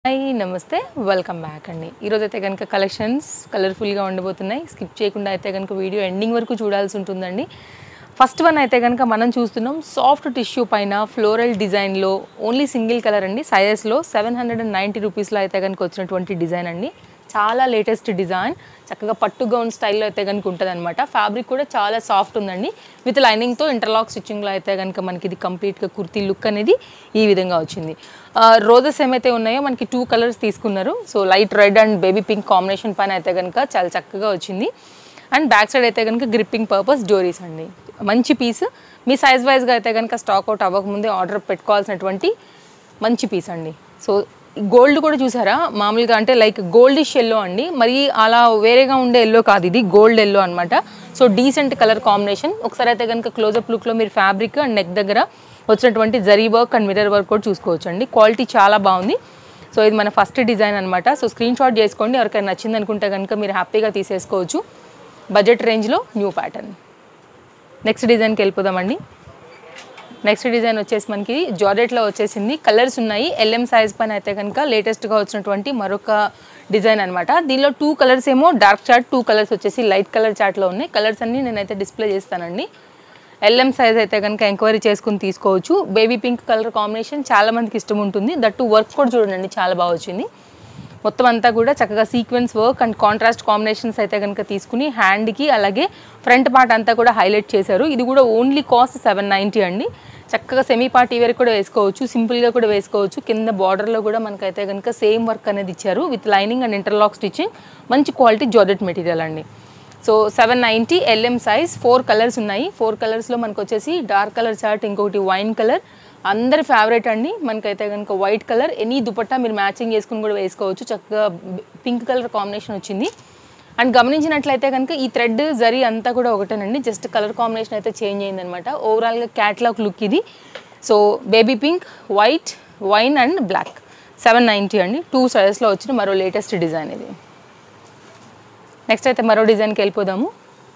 hi నమస్తే welcome back అండి ఈరోజు అయితే కనుక కలెక్షన్స్ కలర్ఫుల్గా ఉండబోతున్నాయి స్కిప్ చేయకుండా అయితే కనుక వీడియో ఎండింగ్ వరకు చూడాల్సి ఉంటుందండి ఫస్ట్ వన్ అయితే కనుక మనం చూస్తున్నాం సాఫ్ట్ టిష్యూ పైన ఫ్లోరల్ డిజైన్లో ఓన్లీ సింగిల్ కలర్ అండి సైజెస్లో సెవెన్ హండ్రెడ్ అండ్ నైంటీ రూపీస్లో అయితే కనుక వచ్చినటువంటి డిజైన్ అండి చాలా లేటెస్ట్ డిజైన్ చక్కగా పట్టు గౌన్ స్టైల్లో అయితే కనుక ఉంటుంది అనమాట ఫ్యాబ్రిక్ కూడా చాలా సాఫ్ట్ ఉందండి విత్ లైనింగ్తో ఇంటర్లాక్ స్టిచ్చింగ్లో అయితే కనుక మనకి ఇది కంప్లీట్గా కుర్తీ లుక్ అనేది ఈ విధంగా వచ్చింది రోజెస్ ఏమైతే ఉన్నాయో మనకి టూ కలర్స్ తీసుకున్నారు so light red and baby pink combination పైన అయితే కనుక చాలా చక్కగా వచ్చింది అండ్ బ్యాక్ సైడ్ అయితే కనుక గ్రిప్పింగ్ పర్పస్ జోరీస్ అండి మంచి పీస్ మీ సైజ్ వైజ్గా అయితే కనుక స్టాక్ అవుట్ అవ్వకముందే ఆర్డర్ పెట్టుకోవాల్సినటువంటి మంచి పీస్ అండి సో గోల్డ్ కూడా చూసారా మామూలుగా అంటే లైక్ గోల్డిష్ ఎల్లో అండి మరి అలా వేరేగా ఉండే ఎల్లో కాదు ఇది గోల్డ్ ఎల్లో అనమాట సో డీసెంట్ కలర్ కాంబినేషన్ ఒకసారి అయితే కనుక క్లోజప్ లుక్లో మీరు ఫ్యాబ్రిక్ అండ్ నెక్ దగ్గర వచ్చినటువంటి zari work and mirror work కూడా చూసుకోవచ్చు అండి క్వాలిటీ చాలా బాగుంది సో ఇది మన ఫస్ట్ డిజైన్ అనమాట సో స్క్రీన్ షాట్ చేసుకోండి ఎవరికైనా నచ్చింది అనుకుంటే కనుక మీరు హ్యాపీగా తీసేసుకోవచ్చు బడ్జెట్ రేంజ్లో న్యూ ప్యాటర్న్ నెక్స్ట్ డిజైన్కి వెళ్ళిపోదామండి నెక్స్ట్ డిజైన్ వచ్చేసి మనకి జార్జెట్లో వచ్చేసింది కలర్స్ ఉన్నాయి ఎల్ఎం సైజ్ పైన అయితే కనుక లేటెస్ట్గా వచ్చినటువంటి మరొక డిజైన్ అనమాట దీనిలో టూ కలర్స్ ఏమో డార్క్ చార్ట్ టూ కలర్స్ వచ్చేసి లైట్ కలర్ చార్ట్లో ఉన్నాయి కలర్స్ అన్ని నేనైతే డిస్ప్లే చేస్తానండి ఎల్ఎం సైజ్ అయితే కనుక ఎంక్వైరీ చేసుకుని తీసుకోవచ్చు బేబీ పింక్ కలర్ కాంబినేషన్ చాలా మందికి ఇష్టం ఉంటుంది దట్టు వర్క్ కూడా చూడండి చాలా బాగా వచ్చింది మొత్తం అంతా కూడా చక్కగా sequence work and contrast combinations అయితే కనుక తీసుకుని హ్యాండ్కి అలాగే ఫ్రంట్ పార్ట్ అంతా కూడా హైలైట్ చేశారు ఇది కూడా ఓన్లీ కాస్ట్ సెవెన్ నైంటీ అండి చక్కగా సెమీ పార్టీ వేర్ కూడా వేసుకోవచ్చు సింపుల్గా కూడా వేసుకోవచ్చు కింద బార్డర్లో కూడా మనకైతే కనుక సేమ్ వర్క్ అనేది ఇచ్చారు with lining and interlock stitching మంచి క్వాలిటీ జార్జెట్ మెటీరియల్ అండి so seven ninety LM size four colours ఉన్నాయి ఫోర్ కలర్స్లో మనకు వచ్చేసి డార్క్ కలర్ చార్ట్ ఇంకొకటి వైన్ కలర్ అందరి ఫేవరెట్ అండి మనకైతే కనుక వైట్ కలర్ ఎనీ దుపట్టా మీరు మ్యాచింగ్ చేసుకుని కూడా వేసుకోవచ్చు చక్కగా పింక్ కలర్ కాంబినేషన్ వచ్చింది అండ్ గమనించినట్లయితే కనుక ఈ థ్రెడ్ జరీ అంతా కూడా ఒకటేనండి జస్ట్ కలర్ కాంబినేషన్ అయితే చేంజ్ అయిందనమాట ఓవరాల్గా క్యాట్లాగ్ లుక్ ఇది so baby pink white wine and black seven ninety అండి టూ సైజెస్లో వచ్చిన మరో లేటెస్ట్ డిజైన్ ఇది నెక్స్ట్ అయితే మరో డిజైన్కి వెళ్ళిపోదాము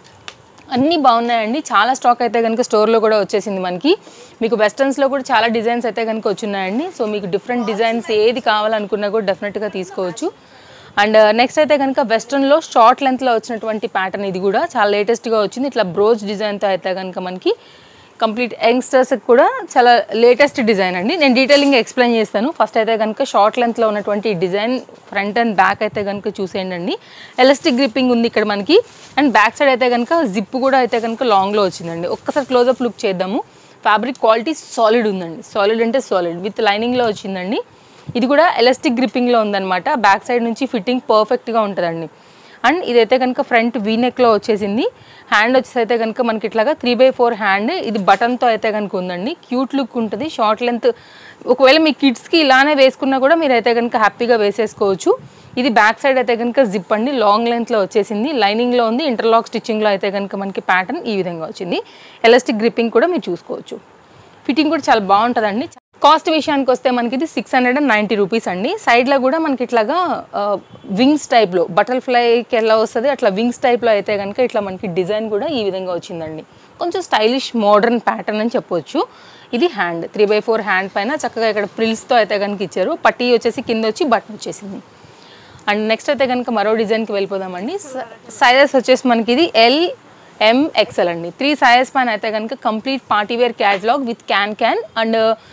అన్నీ బాగున్నాయండి చాలా స్టాక్ అయితే కనుక స్టోర్లో కూడా వచ్చేసింది మనకి మీకు వెస్టర్న్స్లో కూడా చాలా డిజైన్స్ అయితే కనుక వచ్చున్నాయండి సో మీకు డిఫరెంట్ డిజైన్స్ ఏది కావాలనుకున్నా కూడా డెఫినెట్గా తీసుకోవచ్చు అండ్ నెక్స్ట్ అయితే కనుక వెస్ట్రన్లో షార్ట్ లెంత్లో వచ్చినటువంటి ప్యాటర్న్ ఇది కూడా చాలా లేటెస్ట్గా వచ్చింది ఇట్లా బ్రోజ్ డిజైన్తో అయితే కనుక మనకి కంప్లీట్ యంగ్స్టర్స్కి కూడా చాలా లేటెస్ట్ డిజైన్ అండి నేను డీటెయిలింగ్ ఎక్స్ప్లెయిన్ చేస్తాను ఫస్ట్ అయితే కనుక షార్ట్ లెంత్లో ఉన్నటువంటి డిజైన్ ఫ్రంట్ అండ్ బ్యాక్ అయితే కనుక చూసేయండి ఎలాస్టిక్ గ్రిప్పింగ్ ఉంది ఇక్కడ మనకి అండ్ బ్యాక్ సైడ్ అయితే కనుక జిప్ కూడా అయితే కనుక లాంగ్లో వచ్చిందండి ఒక్కసారి క్లోజప్ లుక్ చేద్దాము ఫ్యాబ్రిక్ క్వాలిటీ సాలిడ్ ఉందండి సాలిడ్ అంటే సాలిడ్ విత్ లైనింగ్లో వచ్చిందండి ఇది కూడా ఎలాస్టిక్ గ్రిప్పింగ్లో ఉందన్నమాట బ్యాక్ సైడ్ నుంచి ఫిట్టింగ్ పర్ఫెక్ట్గా ఉంటుందండి అండ్ ఇదైతే కనుక ఫ్రంట్ వీనెక్లో వచ్చేసింది హ్యాండ్ వచ్చేసి అయితే కనుక మనకి ఇట్లాగా త్రీ బై ఫోర్ హ్యాండ్ ఇది బటన్తో అయితే కనుక ఉందండి క్యూట్ లుక్ ఉంటుంది షార్ట్ లెంత్ ఒకవేళ మీ కిడ్స్కి ఇలానే వేసుకున్నా కూడా మీరు అయితే కనుక హ్యాపీగా వేసేసుకోవచ్చు ఇది బ్యాక్ సైడ్ అయితే కనుక జిప్ అండి లాంగ్ లెంత్లో వచ్చేసింది లైనింగ్లో ఉంది ఇంటర్లాక్ స్టిచ్చింగ్లో అయితే కనుక మనకి ప్యాటర్న్ ఈ విధంగా వచ్చింది ఎలాస్టిక్ గ్రిప్పింగ్ కూడా మీరు చూసుకోవచ్చు ఫిట్టింగ్ కూడా చాలా బాగుంటుందండి కాస్ట్ విషయానికి వస్తే మనకి ఇది six hundred and ninety rupees అండి సైడ్లో కూడా మనకి ఇట్లాగా వింగ్స్ టైప్లో బటర్ఫ్లైకి ఎలా వస్తుంది అట్లా వింగ్స్ టైప్లో అయితే కనుక ఇట్లా మనకి డిజైన్ కూడా ఈ విధంగా వచ్చిందండి కొంచెం స్టైలిష్ మోడర్న్ ప్యాటర్న్ అని చెప్పొచ్చు ఇది hand three by four hand పైన చక్కగా ఇక్కడ ప్రిల్స్తో అయితే కనుక ఇచ్చారు పట్టీ వచ్చేసి కింద వచ్చి బటన్ వచ్చేసింది అండ్ నెక్స్ట్ అయితే కనుక మరో డిజైన్కి వెళ్ళిపోదామండి సైజెస్ వచ్చేసి మనకి ఇది ఎల్ ఎం ఎక్సెల్ అండి త్రీ సైజెస్ పైన అయితే కనుక complete party wear catalogue with can can and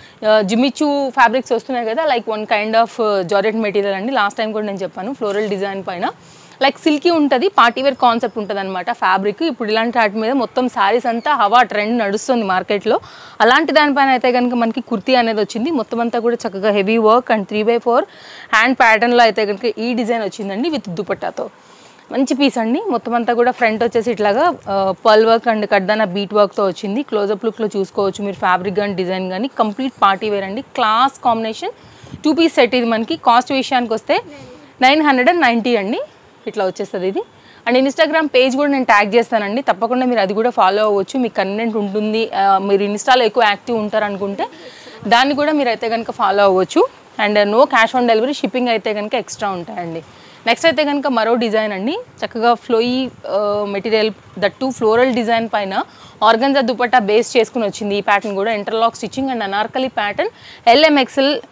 Jimmy Choo fabrics వస్తున్నాయి కదా like one kind of georgette material అండి లాస్ట్ టైం కూడా నేను చెప్పాను ఫ్లోరల్ డిజైన్ పైన లైక్ సిల్కీ ఉంటుంది పార్టీ వేర్ కాన్సెప్ట్ ఉంటుంది అనమాట ఫ్యాబ్రిక్ ఇప్పుడు ఇలాంటి వాటి మీద మొత్తం శారీస్ అంతా హవా ట్రెండ్ నడుస్తుంది మార్కెట్లో అలాంటి దానిపైన అయితే కనుక మనకి కుర్తీ అనేది వచ్చింది మొత్తం అంతా కూడా చక్కగా heavy work and three by four hand ప్యాటర్న్లో అయితే కనుక ఈ డిజైన్ వచ్చిందండి విత్ దుపట్టాతో మంచి పీస్ అండి మొత్తం అంతా కూడా ఫ్రంట్ వచ్చేసి ఇట్లాగా పల్ వర్క్ అండ్ కడ్దాన బీట్ వర్క్తో వచ్చింది క్లోజప్ లుక్లో చూసుకోవచ్చు మీరు ఫ్యాబ్రిక్ కానీ డిజైన్ కానీ కంప్లీట్ పార్టీ వేర్ అండి class combination two piece set ఇది మనకి కాస్ట్ విషయానికి వస్తే నైన్ హండ్రెడ్ అండ్ నైంటీ అండి ఇట్లా వచ్చేస్తుంది ఇది అండ్ ఇన్స్టాగ్రామ్ పేజ్ కూడా నేను ట్యాగ్ చేస్తానండి తప్పకుండా మీరు అది కూడా ఫాలో అవ్వచ్చు మీకు కన్వెంట్ ఉంటుంది ఆ, మీరు ఇన్స్టాలో ఎక్కువ యాక్టివ్ ఉంటారు అనుకుంటే దాన్ని కూడా మీరు అయితే కనుక ఫాలో అవ్వచ్చు and no cash on delivery shipping అయితే కనుక ఎక్స్ట్రా ఉంటాయండి నెక్స్ట్ అయితే కనుక మరో డిజైన్ అండి చక్కగా flowy material that floral design పైన ఆర్గన్జా దుపట్టా బేస్ చేసుకుని వచ్చింది ఈ ప్యాటర్న్ కూడా interlock stitching and Anarkali pattern L M XL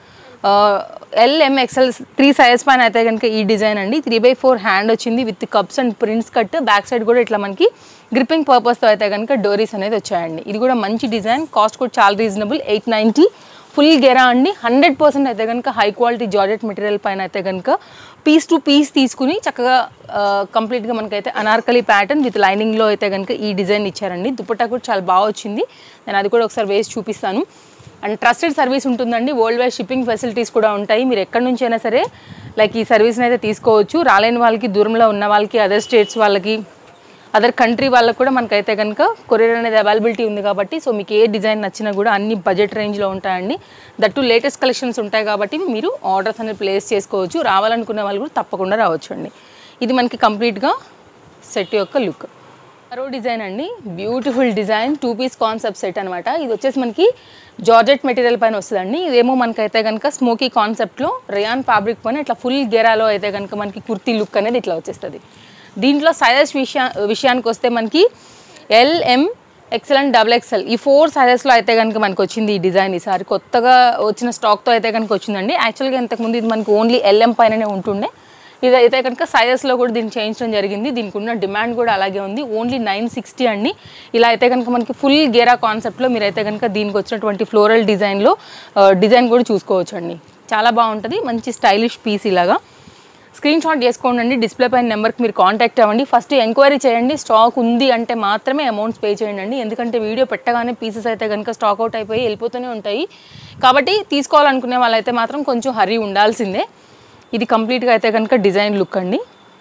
LM XL three size పైన అయితే కనుక ఈ డిజైన్ అండి త్రీ బై ఫోర్ హ్యాండ్ వచ్చింది with cuffs and prints cut back side కూడా ఇట్లా మనకి గ్రిప్పింగ్ పర్పస్తో అయితే కనుక డోరీస్ అనేది వచ్చాయండి ఇది కూడా మంచి డిజైన్ కాస్ట్ కూడా చాలా రీజనబుల్ ఎయిట్ నైంటీ ఫుల్ గెరా అండి హండ్రెడ్ పర్సెంట్ అయితే కనుక హై క్వాలిటీ జార్జెట్ మెటీరియల్ పైన అయితే కనుక పీస్ టు పీస్ తీసుకుని చక్కగా కంప్లీట్గా మనకైతే అనార్కలి ప్యాటర్న్ విత్ లైనింగ్లో అయితే కనుక ఈ డిజైన్ ఇచ్చారండి దుపట్టా కూడా చాలా బాగా వచ్చింది నేను అది కూడా ఒకసారి వేసి చూపిస్తాను అండ్ ట్రస్టెడ్ సర్వీస్ ఉంటుందండి వరల్డ్ వైడ్ షిప్పింగ్ ఫెసిలిటీస్ కూడా ఉంటాయి మీరు ఎక్కడి నుంచి అయినా సరే లైక్ ఈ సర్వీస్ని అయితే తీసుకోవచ్చు రాలేని వాళ్ళకి దూరంలో ఉన్న వాళ్ళకి అదర్ స్టేట్స్ వాళ్ళకి అదర్ కంట్రీ వాళ్ళకు కూడా మనకైతే కనుక కొరియర్ అనేది అవైలబిలిటీ ఉంది కాబట్టి సో మీకు ఏ డిజైన్ నచ్చినా కూడా అన్ని బడ్జెట్ రేంజ్లో ఉంటాయండి దట్టు లేటెస్ట్ కలెక్షన్స్ ఉంటాయి కాబట్టి మీరు ఆర్డర్స్ అనేది ప్లేస్ చేసుకోవచ్చు రావాలనుకునే వాళ్ళు కూడా తప్పకుండా రావచ్చు అండి ఇది మనకి కంప్లీట్గా సెట్ యొక్క లుక్ మరో డిజైన్ అండి beautiful design two piece concept set అనమాట ఇది వచ్చేసి మనకి జార్జెట్ మెటీరియల్ పైన వస్తుందండి ఇదేమో మనకైతే కనుక స్మోకీ కాన్సెప్ట్లో రియాన్ ఫ్యాబ్రిక్ పైన ఇట్లా ఫుల్ గెరాలో అయితే కనుక మనకి కుర్తీ లుక్ అనేది ఇట్లా వచ్చేస్తుంది దీంట్లో సైజెస్ విషయా విషయానికి వస్తే మనకి LM XL and double XL ఈ ఫోర్ సైజెస్లో అయితే కనుక మనకు వచ్చింది ఈ డిజైన్ ఈసారి కొత్తగా వచ్చిన స్టాక్తో అయితే కనుక వచ్చిందండి యాక్చువల్గా ఇంతకుముందు ఇది మనకి ఓన్లీ ఎల్ఎం పైననే ఉంటుండే ఇది అయితే కనుక సైజెస్లో కూడా దీన్ని చేయించడం జరిగింది దీనికి ఉన్న డిమాండ్ కూడా అలాగే ఉంది ఓన్లీ నైన్ సిక్స్టీ అండి ఇలా అయితే కనుక మనకి ఫుల్ గేరా కాన్సెప్ట్లో మీరైతే కనుక దీనికి వచ్చినటువంటి ఫ్లోరల్ డిజైన్లో డిజైన్ కూడా చూసుకోవచ్చు అండి చాలా బాగుంటుంది మంచి స్టైలిష్ పీస్ ఇలాగా స్క్రీన్ షాట్ చేసుకోండి అండి డిస్ప్లే పైన నెంబర్కి మీరు కాంటాక్ట్ అవ్వండి ఫస్ట్ ఎంక్వైరీ చేయండి స్టాక్ ఉంది అంటే మాత్రమే అమౌంట్స్ పే చేయండి అండి ఎందుకంటే వీడియో పెట్టగానే పీసెస్ అయితే కనుక స్టాక్ అవుట్ అయిపోయి వెళ్ళిపోతూనే ఉంటాయి కాబట్టి తీసుకోవాలనుకునే వాళ్ళైతే మాత్రం కొంచెం హరీ ఉండాల్సిందే ఇది కంప్లీట్గా అయితే కనుక డిజైన్ లుక్ అండి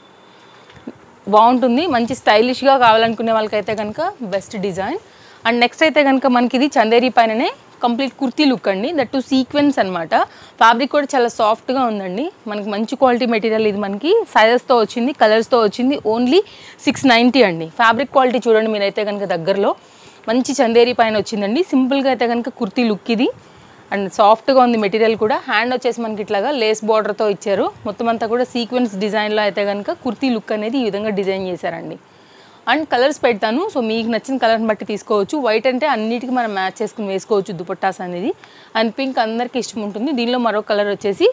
బాగుంటుంది మంచి స్టైలిష్గా కావాలనుకునే వాళ్ళకైతే కనుక బెస్ట్ డిజైన్ అండ్ నెక్స్ట్ అయితే కనుక మనకి ఇది చందేరి పైననే కంప్లీట్ కుర్తీ లుక్ అండి దట్ టు సీక్వెన్స్ అనమాట ఫ్యాబ్రిక్ కూడా చాలా సాఫ్ట్గా ఉందండి మనకి మంచి క్వాలిటీ మెటీరియల్ ఇది మనకి సైజెస్తో వచ్చింది కలర్స్తో వచ్చింది ఓన్లీ సిక్స్ నైంటీ అండి ఫ్యాబ్రిక్ క్వాలిటీ చూడండి మీరైతే కనుక దగ్గరలో మంచి చందేరి పైన వచ్చిందండి సింపుల్గా అయితే కనుక కుర్తీ లుక్ ఇది అండ్ సాఫ్ట్గా ఉంది మెటీరియల్ కూడా హ్యాండ్ వచ్చేసి మనకి ఇట్లాగా లేస్ బార్డర్తో ఇచ్చారు మొత్తం అంతా కూడా సీక్వెన్స్ డిజైన్లో అయితే కనుక కుర్తీ లుక్ అనేది ఈ విధంగా డిజైన్ చేశారండి అండ్ కలర్స్ పెడతాను సో మీకు నచ్చిన కలర్ని బట్టి తీసుకోవచ్చు వైట్ అంటే అన్నిటికీ మనం మ్యాచ్ చేసుకుని వేసుకోవచ్చు దుపట్టాస్ అనేది అండ్ పింక్ అందరికీ ఇష్టం ఉంటుంది దీనిలో మరో కలర్ వచ్చేసి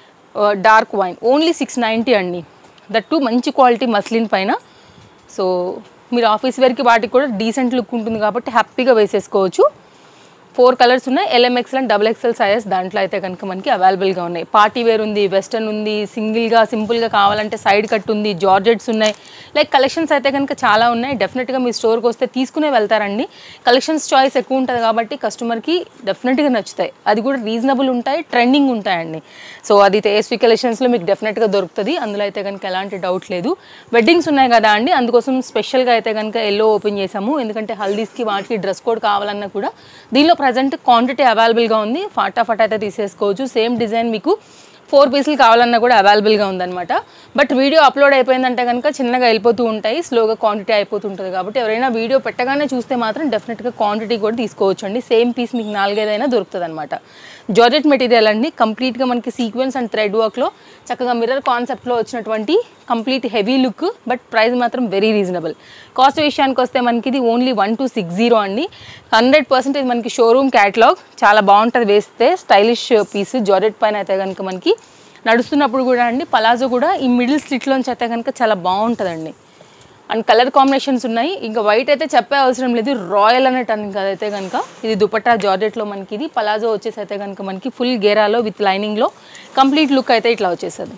dark wine only six ninety అండి దట్ టు మంచి క్వాలిటీ మస్లిన్ పైన సో మీరు ఆఫీస్ వేర్కి వాటికి కూడా డీసెంట్ లుక్ ఉంటుంది కాబట్టి హ్యాపీగా వేసేసుకోవచ్చు ఫోర్ కలర్స్ ఉన్నాయి L M XL and double XL sizes దాంట్లో అయితే కనుక మనకి అవైలబుల్గా ఉన్నాయి పార్టీ వేర్ ఉంది వెస్టర్న్ ఉంది సింగిల్గా సింపుల్గా కావాలంటే సైడ్ కట్ ఉంది జార్జెట్స్ ఉన్నాయి లైక్ కలెక్షన్స్ అయితే కనుక చాలా ఉన్నాయి డెఫినెట్గా మీ స్టోర్కి వస్తే తీసుకునే వెళ్తారండి కలెక్షన్స్ చాయిస్ ఎక్కువ ఉంటుంది కాబట్టి కస్టమర్కి డెఫినెట్గా నచ్చుతాయి అది కూడా రీజనబుల్ ఉంటాయి ట్రెండింగ్ ఉంటాయండి సో అది తేస్వి కలెక్షన్స్లో మీకు డెఫినెట్గా దొరుకుతుంది అందులో అయితే కనుక ఎలాంటి డౌట్ లేదు వెడ్డింగ్స్ ఉన్నాయి కదా అండి అందుకోసం స్పెషల్గా అయితే కనుక ఎల్లో ఓపెన్ చేసాము ఎందుకంటే హల్దీస్కి వాటికి డ్రెస్ కోడ్ కావాలన్నా కూడా దీనిలో ప్రజెంట్ క్వాంటిటీ అవైలబుల్గా ఉంది ఫటాఫట్ అయితే తీసేసుకోవచ్చు సేమ్ డిజైన్ మీకు ఫోర్ పీసులు కావాలన్నా కూడా అవైలబుల్గా ఉందన్నమాట బట్ వీడియో అప్లోడ్ అయిపోయిందంటే కనుక చిన్నగా వెళ్ళిపోతూ ఉంటాయి స్లోగా క్వాంటిటీ అయిపోతుంటుంది కాబట్టి ఎవరైనా వీడియో పెట్టగానే చూస్తే మాత్రం డెఫినెట్గా క్వాంటిటీ కూడా తీసుకోవచ్చు అండి సేమ్ పీస్ మీకు నాలుగైదైనా దొరుకుతుంది అనమాట జార్జెట్ మెటీరియల్ అండి కంప్లీట్గా మనకి సీక్వెన్స్ అండ్ థ్రెడ్ వర్క్లో చక్కగా మిర్రర్ కాన్సెప్ట్లో వచ్చినటువంటి complete heavy look but price మాత్రం వెరీ రీజనబుల్ కాస్ట్ విషయానికి వస్తే మనకి ఇది only one two six zero అండి హండ్రెడ్ పర్సెంటేజ్ మనకి షోరూమ్ క్యాటలాగ్ చాలా బాగుంటుంది వేస్తే స్టైలిష్ పీస్ జార్జెట్ పైన అయితే కనుక మనకి నడుస్తున్నప్పుడు కూడా అండి పలాజో కూడా ఈ మిడిల్ స్లిట్లోంచి అయితే కనుక చాలా బాగుంటుందండి అండ్ కలర్ కాంబినేషన్స్ ఉన్నాయి ఇంకా వైట్ అయితే చెప్పే అవసరం లేదు రాయల్ అన్నట్టు అని కదైతే కనుక ఇది దుపట్టా జార్జెట్లో మనకి ఇది పలాజో వచ్చేసి అయితే కనుక మనకి ఫుల్ గేరాలో విత్ లైనింగ్లో కంప్లీట్ లుక్ అయితే ఇట్లా వచ్చేస్తుంది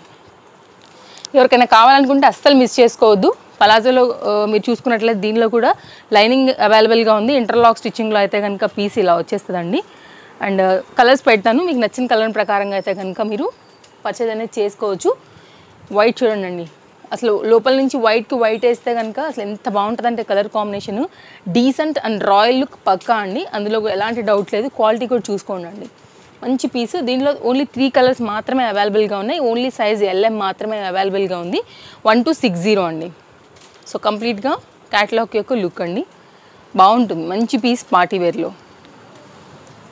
ఎవరికైనా కావాలనుకుంటే అస్సలు మిస్ చేసుకోవద్దు పలాజోలో ఆ, మీరు చూసుకున్నట్లయితే దీనిలో కూడా లైనింగ్ అవైలబుల్గా ఉంది ఇంటర్లాక్ స్టిచ్చింగ్లో అయితే కనుక పీస్ ఇలా వచ్చేస్తుందండి అండ్ కలర్స్ పెడతాను మీకు నచ్చిన కలర్ ప్రకారంగా అయితే కనుక మీరు పర్చేజ్ అనేది చేసుకోవచ్చు వైట్ చూడండి అండి అసలు లోపల నుంచి వైట్కి వైట్ వేస్తే కనుక అసలు ఎంత బాగుంటుందంటే colour combination decent and royal look పక్కా అండి అందులో ఎలాంటి డౌట్ లేదు క్వాలిటీ కూడా చూసుకోండి అండి మంచి పీస్ దీనిలో ఓన్లీ త్రీ కలర్స్ మాత్రమే అవైలబుల్గా ఉన్నాయి ఓన్లీ సైజ్ ఎల్ఎం మాత్రమే అవైలబుల్గా ఉంది వన్ టు సిక్స్ జీరో అండి సో కంప్లీట్గా క్యాటలాగ్ యొక్క లుక్ అండి బాగుంటుంది మంచి పీస్ పార్టీ వేర్లో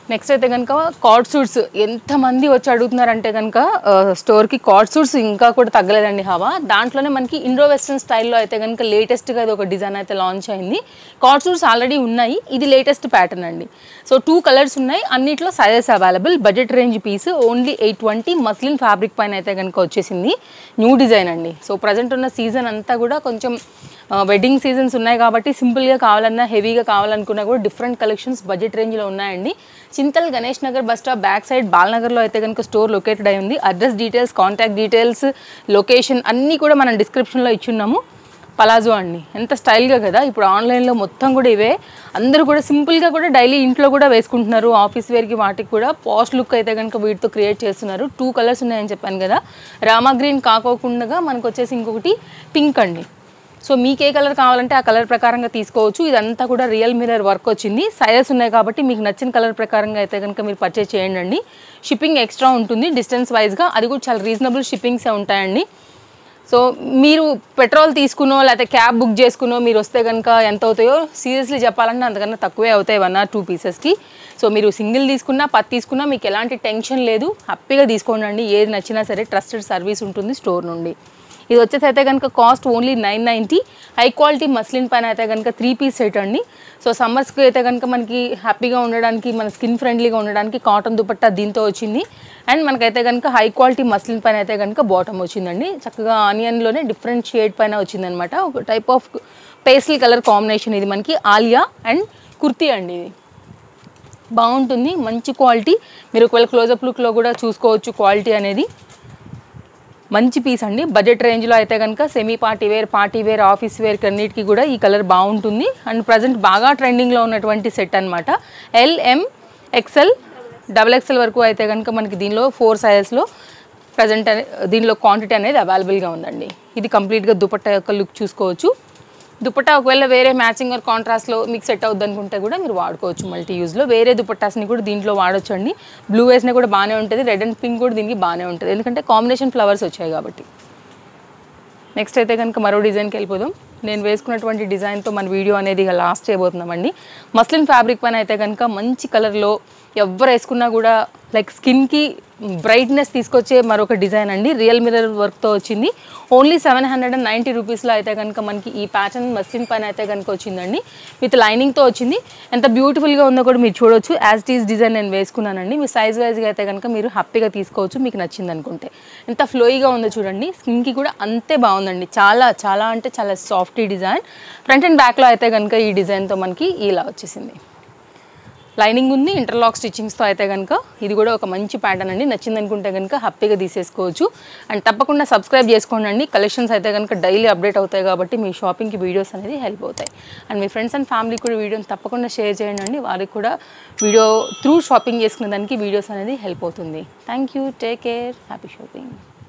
నెక్స్ట్ అయితే కనుక కార్డ్ సూట్స్ ఎంతమంది వచ్చి అడుగుతున్నారంటే కనుక స్టోర్కి కార్డ్ సూట్స్ ఇంకా కూడా తగ్గలేదండి హవా దాంట్లోనే మనకి ఇండో వెస్ట్రన్ స్టైల్లో అయితే కనుక లేటెస్ట్గా అది ఒక డిజైన్ అయితే లాంచ్ అయింది కార్డ్ సూట్స్ ఆల్రెడీ ఉన్నాయి ఇది లేటెస్ట్ ప్యాటర్న్ అండి సో టూ కలర్స్ ఉన్నాయి అన్నిట్లో sizes available budget range piece only eight twenty muslin fabric పైన అయితే కనుక వచ్చేసింది న్యూ డిజైన్ అండి సో ప్రజెంట్ ఉన్న సీజన్ అంతా కూడా కొంచెం వెడ్డింగ్ సీజన్స్ ఉన్నాయి కాబట్టి సింపుల్గా కావాలన్నా హెవీగా కావాలనుకున్నా కూడా డిఫరెంట్ కలెక్షన్స్ బడ్జెట్ రేంజ్లో ఉన్నాయండి Chintal Ganesh Nagar bus stop back side బాల్నగర్లో అయితే కనుక స్టోర్ లొకేటెడ్ అయి ఉంది address details contact details location అన్నీ కూడా మనం డిస్క్రిప్షన్లో ఇచ్చున్నాము పలాజో అండి ఎంత స్టైల్గా కదా ఇప్పుడు ఆన్లైన్లో మొత్తం కూడా ఇవే అందరూ కూడా సింపుల్గా కూడా డైలీ ఇంట్లో కూడా వేసుకుంటున్నారు ఆఫీస్ వేర్కి వాటికి కూడా పాస్ట్ లుక్ అయితే కనుక వీటితో క్రియేట్ చేస్తున్నారు టూ కలర్స్ ఉన్నాయని చెప్పాను కదా రామా గ్రీన్ కాకోకుండా మనకు వచ్చేసి ఇంకొకటి పింక్ అండి సో మీకు ఏ కలర్ కావాలంటే ఆ కలర్ ప్రకారంగా తీసుకోవచ్చు ఇదంతా కూడా రియల్ మిరర్ వర్క్ వచ్చింది సైజెస్ ఉన్నాయి కాబట్టి మీకు నచ్చిన కలర్ ప్రకారంగా అయితే కనుక మీరు పర్చేస్ చేయండి అండి షిప్పింగ్ ఎక్స్ట్రా ఉంటుంది డిస్టెన్స్ వైజ్గా అది కూడా చాలా రీజనబుల్ షిప్పింగ్సే ఉంటాయండి సో మీరు పెట్రోల్ తీసుకునో లేకపోతే క్యాబ్ బుక్ చేసుకునో మీరు వస్తే కనుక ఎంత అవుతాయో సీరియస్లీ చెప్పాలంటే అంతకన్నా తక్కువే అవుతాయి వన్ ఆర్ టూ పీసెస్కి సో మీరు సింగిల్ తీసుకున్నా పది తీసుకున్నా మీకు ఎలాంటి టెన్షన్ లేదు హ్యాపీగా తీసుకోండి ఏది నచ్చినా సరే ట్రస్టెడ్ సర్వీస్ ఉంటుంది స్టోర్ నుండి ఇది వచ్చేసి అయితే కనుక cost only nine ninety high quality muslin పైన అయితే కనుక త్రీ పీస్ సెట్ అండి సో సమ్మర్స్కి అయితే కనుక మనకి హ్యాపీగా ఉండడానికి మన స్కిన్ ఫ్రెండ్లీగా ఉండడానికి కాటన్ దుపట్టా దీంతో వచ్చింది అండ్ మనకైతే కనుక హై క్వాలిటీ మస్లిన్ పైన అయితే కనుక బాటమ్ వచ్చిందండి చక్కగా ఆనియన్లోనే డిఫరెంట్ షేడ్ పైన వచ్చిందనమాట ఒక type of pastel colour combination ఇది మనకి ఆలియా అండ్ కుర్తీ అండి ఇది బాగుంటుంది మంచి క్వాలిటీ మీరు ఒకవేళ క్లోజప్ లుక్లో కూడా చూసుకోవచ్చు క్వాలిటీ అనేది మంచి పీస్ అండి బడ్జెట్ రేంజ్లో అయితే కనుక semi party wear party wear office wear అన్నిటికీ కూడా ఈ కలర్ బాగుంటుంది అండ్ ప్రజెంట్ బాగా ట్రెండింగ్లో ఉన్నటువంటి సెట్ అనమాట ఎల్ఎం ఎక్సెల్ డబల్ ఎక్సెల్ వరకు అయితే కనుక మనకి దీనిలో ఫోర్ సైజెస్లో ప్రజెంట్ అనే దీనిలో క్వాంటిటీ అనేది అవైలబుల్గా ఉందండి ఇది కంప్లీట్గా దుపట్టా యొక్క లుక్ చూసుకోవచ్చు దుపట్టా ఒకవేళ వేరే మ్యాచింగ్ ఆర్ కాంట్రాస్ట్లో మీకు సెట్ అవుద్ది అనుకుంటే కూడా మీరు వాడుకోవచ్చు మల్టీ యూజ్లో వేరే దుపట్టాస్ని కూడా దీంట్లో వాడొచ్చు అండి బ్లూ వేస్ని కూడా బాగానే ఉంటుంది రెడ్ అండ్ పింక్ కూడా దీనికి బాగానే ఉంటుంది ఎందుకంటే కాంబినేషన్ ఫ్లవర్స్ వచ్చాయి కాబట్టి నెక్స్ట్ అయితే కనుక మరో డిజైన్కి వెళ్ళిపోదాం నేను వేసుకున్నటువంటి డిజైన్తో మన వీడియో అనేది ఇక లాస్ట్ చేయబోతున్నామండి మస్లిన్ ఫ్యాబ్రిక్ పైన అయితే కనుక మంచి కలర్లో ఎవరు వేసుకున్నా కూడా లైక్ స్కిన్కి బ్రైట్నెస్ తీసుకొచ్చే మరొక డిజైన్ అండి రియల్ మిరర్ వర్క్తో వచ్చింది only seven hundred and ninety రూపీస్లో అయితే కనుక మనకి ఈ ప్యాటర్న్ మస్లిన్ పైన అయితే కనుక వచ్చిందండి విత్ లైనింగ్తో వచ్చింది ఎంత బ్యూటిఫుల్గా ఉందో కూడా మీరు చూడొచ్చు యాజ్ ఇట్ ఈస్ డిజైన్ నేను వేసుకున్నానండి మీ సైజ్ వైజ్గా అయితే కనుక మీరు హ్యాపీగా తీసుకోవచ్చు మీకు నచ్చింది అనుకుంటే ఎంత ఫ్లోయిగా ఉందో చూడండి స్కిన్కి కూడా అంతే బాగుందండి చాలా చాలా అంటే చాలా సాఫ్ట్ డిజైన్ ఫ్రంట్ అండ్ బ్యాక్లో అయితే కనుక ఈ డిజైన్తో మనకి ఇలా వచ్చేసింది లైనింగ్ ఉంది ఇంటర్లాక్ స్టిచ్చింగ్స్తో అయితే కనుక ఇది కూడా ఒక మంచి ప్యాటర్న్ అండి నచ్చింది అనుకుంటే కనుక హ్యాపీగా తీసేసుకోవచ్చు అండ్ తప్పకుండా సబ్స్క్రైబ్ చేసుకోండి అండి కలెక్షన్స్ అయితే కనుక డైలీ అప్డేట్ అవుతాయి కాబట్టి మీ షాపింగ్కి వీడియోస్ అనేది హెల్ప్ అవుతాయి అండ్ మీ ఫ్రెండ్స్ అండ్ ఫ్యామిలీకి కూడా వీడియోని తప్పకుండా షేర్ చేయండి అండి వారికి కూడా వీడియో త్రూ షాపింగ్ చేసుకునే దానికి వీడియోస్ అనేది హెల్ప్ అవుతుంది thank you take care happy shopping